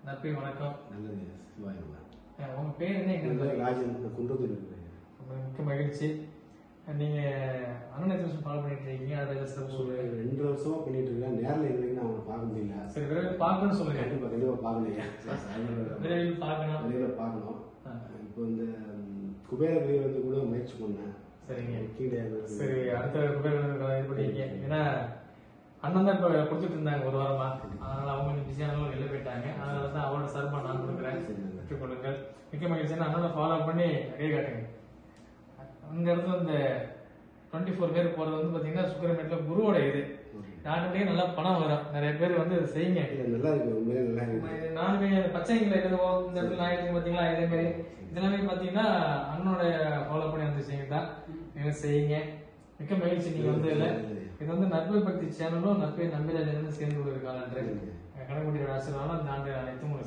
நற்பி வணக்கம் நல்லது சிவாயமா அஹ் உங்க பேர் என்ன எங்க ராஜன் நான் குன்றத்தூர் இருக்கிறேன் ரொம்ப மிக்க மகிழ்ச்சி அஹ் நீங்க அண்ணன் எத்தனை ஃபாலோ பண்ணிட்டு இருக்கீங்க அதை சிறப்பு ஒரு ரெண்டு வருஷமா பண்ணிட்டு இருக்கேன் நேரில் இது வரைக்கும் நான் அவனை பார்க்க முடியல சரி விரைவில் பார்க்கணும்னு சொல்லுங்க கண்டிப்பா கண்டிப்பா பார்க்கலையா விரைவில் பார்க்கணும் வெளியில பார்க்கணும் ஆ. இப்போ இந்த ம், குபேர வந்து கூட முயற்சி பண்ணேன் சரிங்க கீழே சரி அடுத்த குபேரன் இது பண்ணிங்க ஏன்னா அண்ணன் தான் இப்ப கொடுத்துட்டு இருந்தாங்க ஒரு வாரமா அதனால அவங்க கொஞ்சம் பிஸியான வெளில போயிட்டாங்க அதனால தான் அவரோட சார்பா நான் கொடுக்குறேன் பெற்றுக்கொள்ளுங்கள் மிக்க மகிழ்ச்சி அண்ணனை ஃபாலோ பண்ணி கை காட்டுங்க அந்த இடத்துல இந்த டுவெண்ட்டி ஃபோர் பேர் போறது வந்து பாத்தீங்கன்னா சுக்கரமேட்ல குருவோட இது நாட்டுடைய நல்லா பணம் வரும் நிறைய பேர் வந்து இதை செய்யுங்க இல்ல, நல்லா இருக்கு உண்மையிலே நல்லா இருக்கு நானுமே பச்சைங்களை எழுதுவோம் இந்த இடத்துல நான் எழுதி பாத்தீங்களா இதே மாதிரி இதெல்லாமே பாத்தீங்கன்னா அண்ணனோட ஃபாலோ பண்ணி வந்து செய்யுங்க தான் நீங்க செய்யுங்க மிக்க மகிழ்ச்சி நீங்க வந்து இல்ல இது வந்து நட்பு பக்தி சேனலும் நட்பை நம்பிராஜன் சேர்ந்து கொண்டிருக்காங்க கணக்குடியோட ஆசீர்வாதம் இந்த ஆண்டு அனைத்தும்